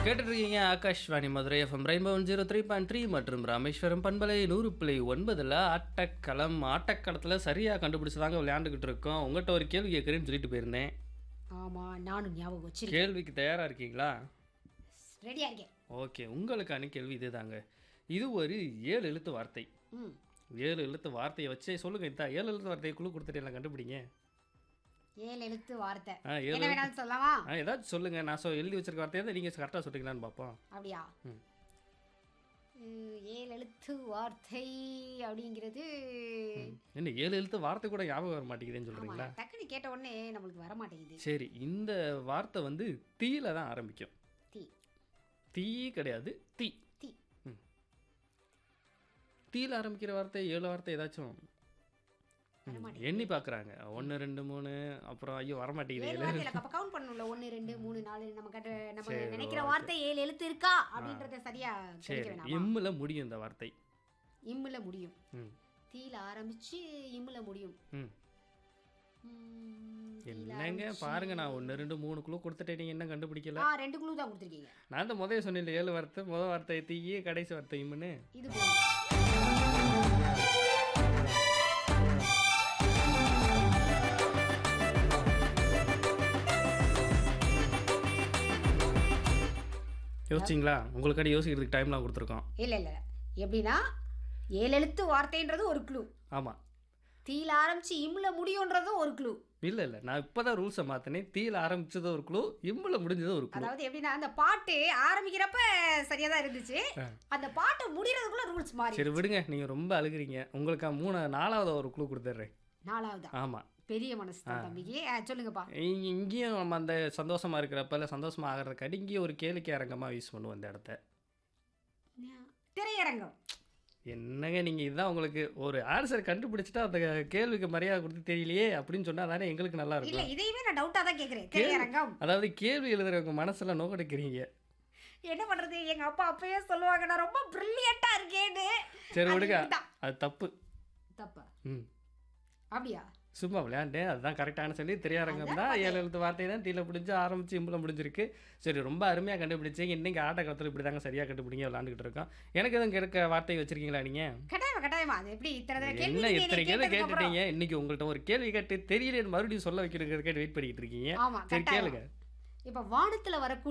கேட்டுட்டு இருக்கீங்க Akashvani Madurai FM Rainbow one zero three point three மற்றும் ராமேஸ்வரம் பண்பலை நூறு புள்ளி ஒன்பதில் ஆட்டக்களம் ஆட்டக்களத்தில் சரியாக கண்டுபிடிச்சதாங்க விளையாண்டுக்கிட்டு இருக்கோம் உங்கள்கிட்ட ஒரு கேள்வி கேட்குறேன்னு சொல்லிட்டு போயிருந்தேன் ஆமா நானும் ஞாபகம் வச்சிருக்கேன் கேள்விக்கு தயாராக இருக்கீங்களா ரெடியா இருக்கேன் ஓகே உங்களுக்கான கேள்வி இதுதாங்க இது ஒரு ஏழு எழுத்து வார்த்தை ம் ஏழு எழுத்து வார்த்தையை வச்சே சொல்லுங்க இந்த ஏழு எழுத்து வார்த்தையை குழு கொடுத்துட்டு எல்லாம் கண்டுபிடிங்க ஏழு எழுத்து வார்த்தை ஆ ஏழு என்ன வேணாலும் சொல்லலாமா ஆ ஏதாச்சும் சொல்லுங்க நான் சொ எழுதி வச்சிருக்க வார்த்தையை தான் நீங்கள் கரெக்டாக சொல்லிங்களான்னு பார்ப்போம் அப்படியா ம். உம், ஏழு எழுத்து வார்த்தை அப்படிங்கிறது என்ன ஏழு எழுத்து வார்த்தை கூட ஞாபகம் வர மாட்டேங்குதுன்னு ஆமா சொல்கிறீங்களா டக்குன்னு கேட்ட உடனே நம்மளுக்கு வர மாட்டேங்குது சரி இந்த வார்த்தை வந்து தீயில தான் ஆரம்பிக்கும் தீ தீ கிடையாது தீ தீ தீயில ஆரம்பிக்கிற வார்த்தை ஏழு வார்த்தை ஏதாச்சும் வர மாட்டேங்குது எண்ணி பார்க்குறாங்க ஒன்று ரெண்டு மூணு அப்புறம் ஐயோ வரமாட்டேங்குது ஏழு ஏழு வார்த்தையில அப்ப கவுண்ட் பண்ணணும்ல ஒன்னு ரெண்டு மூணு நாலு நம்ம கட்ட நம்ம சரி, நினைக்கிற okay. வார்த்தை ஏழு எழுத்து இருக்கா அப்படின்றத சரியா தெரிஞ்ச சரி வேணாமா எம்மில் முடியும் இந்த வார்த்தை இம்முல முடியும் ம் தீல ஆரம்பிச்சு இம்முல முடியும் ம் உம், தீல என்னங்க ஆரம்பிச்சு- பாருங்க நான் ஒன்று ரெண்டு மூணு குழு கொடுத்துட்டேன் நீங்கள் என்ன கண்டுபிடிக்கல ஆ ரெண்டு குழு தான் கொடுத்துருக்கீங்க நான் தான் முதல்ல சொன்னேன் ஏழு வார்த்தை முதல் வார்த்தை தீ கடைசி வார்த்தை இம்முன்னு இது போதும் யோசிச்சிங்களா உங்களுக்காண்டி யோசிக்கிறதுக்கு டைம்லாம் கொடுத்துருக்கோம் இல்ல இல்ல இல்ல. எப்படின்னா ஏழு எழுத்து வார்த்தைன்றது ஒரு க்ளூ ஆமாம் தீல ஆரம்பிச்சு இம்ல முடியுன்றதும் ஒரு க்ளூ இல்லை இல்லை நான் இப்போ தான் ரூல்ஸை மாற்றினேன் தீயில ஆரம்பிச்சது ஒரு குழு இம்மில் முடிஞ்சது ஒரு குழு அதாவது எப்படின்னா அந்த பாட்டு ஆரம்பிக்கிறப்ப சரியா தான் இருந்துச்சு ஆ. அந்த பாட்டு முடியறதுக்குள்ள ரூல்ஸ் மாறி சரி விடுங்க நீங்கள் ரொம்ப அழுகுறீங்க உங்களுக்கு மூணு நாலாவது ஒரு குழு கொடுத்துட்றேன் நாலாவதா ஆமாம் பெரிய மனசு தான் தம்பிக்கு ஆ, சொல்லுங்கப்பா இங்கேயும் நம்ம அந்த சந்தோஷமா இருக்கிறப்ப இல்லை சந்தோஷமா ஆகிறதுக்காட்டி இங்கேயும் ஒரு கேளிக்கை அரங்கமாக யூஸ் பண்ணுவோம் இந்த இடத்த திரையரங்கம் என்னங்க நீங்கள் இதுதான் உங்களுக்கு ஒரு ஆன்சர் கண்டுபிடிச்சிட்டா அந்த கேள்விக்கு மரியாதை கொடுத்து தெரியலையே அப்படின்னு சொன்னால் தானே எங்களுக்கு நல்லா இல்ல இருக்கும் இதையுமே நான் டவுட்டா தான் கேக்குறேன் திரையரங்கம் அதாவது கேள்வி எழுதுறவங்க மனசுல நோக்கடிக்கிறீங்க என்ன பண்றது எங்க அப்பா அப்பயே சொல்லுவாங்க நான் ரொம்ப பிரில்லியண்டா இருக்கேன்னு சரி அது விடுங்க இதுதான். அது தப்பு தப்பா ம் அப்படியா சும்மா விளையாண்டேன் அதுதான் கரெக்டான சொல்லி திரையரங்கம் அதான் தான் ஏழு எழுத்து வார்த்தை தான் தீல பிடிச்சி ஆரம்பிச்சு இம்புல முடிஞ்சிருக்கு சரி ரொம்ப அருமையாக கண்டுபிடிச்சிங்க இன்னைக்கு ஆட்ட காலத்தில் இப்படி தாங்க சரியாக கண்டுபிடிங்க விளாண்டுக்கிட்டு இருக்கோம் எனக்கு எதுவும் கிடைக்க வார்த்தை வச்சிருக்கீங்களா நீங்கள் கட்டாயமா கட்டாயமா அது எப்படி இத்தனை தடவை கேள்வி என்ன நீங்க இத்தனை என்னை கேள்வி கேட்டதுக்கு அப்புறம் கேட்டுட்டீங்க இன்னைக்கு உங்கள்கிட்ட ஒரு கேள்வி கேட்டு தெரியலன்னு மறுபடியும் சொல்ல வைக்கிறதுக்கு வெயிட் பண்ணிக்கிட்டு இருக்கீங்க ஆமா சரி கட்டாயமா கேளுங்க இப்ப வானத்துல வரக்கூடிய